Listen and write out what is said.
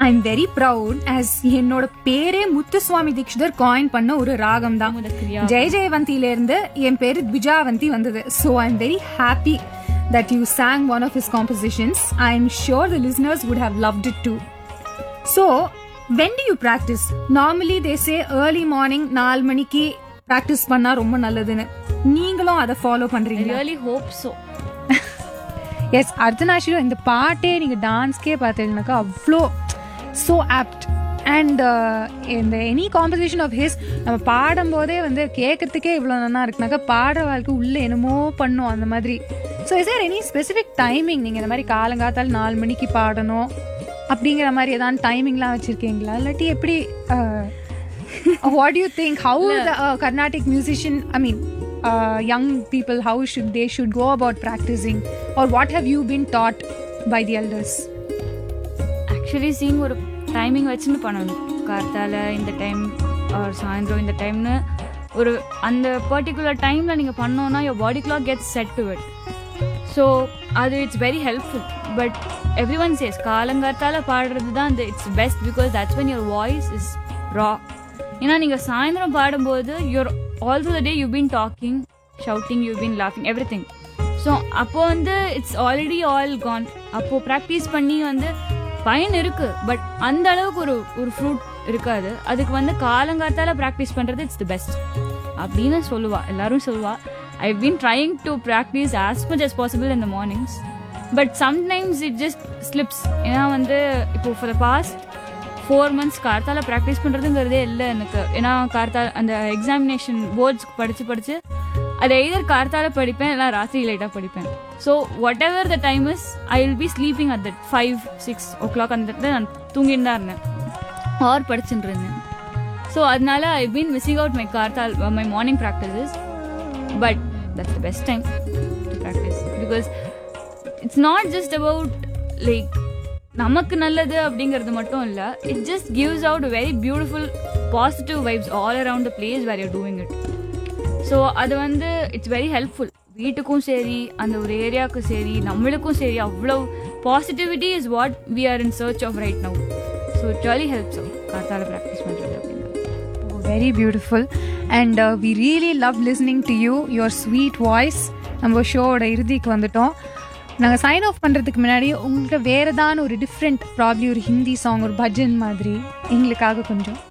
I am very proud as என்னோட பேரே Muthuswami Dikshitar coin பண்ண ஒரு ராகம் தான் அமுதக்கிரியா. ஜெய ஜெயவந்தியில இருந்து என் பேரு த்விஜாவந்தி வந்தது so I am very happy that you sang one of his compositions. I am sure the listeners would have loved it too. So, when do you practice? Normally they say early morning நாலு மணிக்கு practice பண்ணா ரொம்ப நல்லதுன்னு நீங்களும் அதை follow பண்றீங்க really hope so yes அர்த்தநாஷிலும் இந்த பாட்டே நீங்கள் டான்ஸ்க்கே பார்த்தீங்கன்னாக்கா அவ்வளோ ஸோ ஆப்ட் அண்ட் இந்த எனி காம்பசிஷன் ஆஃப் ஹிஸ் நம்ம பாடும்போதே வந்து கேட்கறதுக்கே இவ்வளோ நல்லா இருக்குனாக்கா பாடுற வாழ்க்கை உள்ளே என்னமோ பண்ணும் அந்த மாதிரி so is or any specific timing நீங்கள் இந்த மாதிரி காலங்காத்தால் நாலு மணிக்கு பாடணும் அப்படிங்கிற மாதிரி ஏதாவது டைமிங்லாம் வச்சுருக்கீங்களா இல்லாட்டி எப்படி what you think how the Carnatic musician I mean young people how should they should go about practicing or what have you been taught by the elders actually seen ஒரு டைமிங் வச்சுன்னு பண்ணணும் கார்த்தால இந்த டைம் ஒரு சாயந்தரம் இந்த டைம்னு ஒரு அந்த பர்டிகுலர் டைமில் நீங்கள் பண்ணோன்னா your body clock gets set to it so அது it's very helpful but everyone says காலங்காத்தால பாடுறது தான் அந்த it's best because that's when your voice is raw ஏன்னா நீங்கள் சாயந்தரம் பாடும்போது your all the day you been talking shouting you been லாஃபிங் எவ்ரி திங் ஸோ அப்போ வந்து இட்ஸ் ஆல்ரெடி ஆல் கான் அப்போ ப்ராக்டிஸ் பண்ணி வந்து பயன் இருக்கு பட் அந்த அளவுக்கு ஒரு ஒரு ஃப்ரூட் இருக்காது அதுக்கு வந்து காலங்காத்தால ப்ராக்டிஸ் பண்றது இட்ஸ் தி பெஸ்ட் அப்படின்னு சொல்லுவா எல்லாரும் சொல்லுவா I been trying to practice as much as possible in the mornings but sometimes it just slips ஏன்னா வந்து இப்போ for the past four months கார்த்தால ப்ராக்டிஸ் பண்ணுறதுங்கிறதே இல்லை எனக்கு ஏன்னா கார்த்தால அந்த எக்ஸாமினேஷன் போர்ட்ஸ்க்கு படித்து படித்து அதை எய்தர் கார்த்தால படிப்பேன் இல்லை ராத்திரி லைட்டாக படிப்பேன் so whatever the time is I will be sleeping at that five six o'clock அந்த இடத்துல நான் தூங்கிட்டு தான் இருந்தேன் ஆர் படிச்சுட்டு இருந்தேன் ஸோ அதனால I been missing out my கார்த்தால் my morning practices but that's the best time to practice because it's not just about like நமக்கு நல்லது அப்படிங்கிறது மட்டும் இல்லை it just gives out very beautiful positive vibes all around the place where you're doing it so அது வந்து it's very helpful வீட்டுக்கும் சரி அந்த ஒரு ஏரியாவுக்கும் சரி நம்மளுக்கும் சரி அவ்வளோ positivity is what we are in search of right now so it really helps காத்தால ப்ராக்டிஸ் பண்ணுறது அப்படிங்கிறது very beautiful and we really love listening to you your sweet voice நம்ம ஷோவோட இறுதிக்கு வந்துட்டோம் நாங்கள் சைன் ஆஃப் பண்ணுறதுக்கு முன்னாடி உங்களுக்கு வேறு ஏதான ஒரு டிஃப்ரெண்ட் ப்ராப்ளி ஒரு ஹிந்தி சாங் ஒரு பஜன் மாதிரி எங்களுக்காக கொஞ்சம்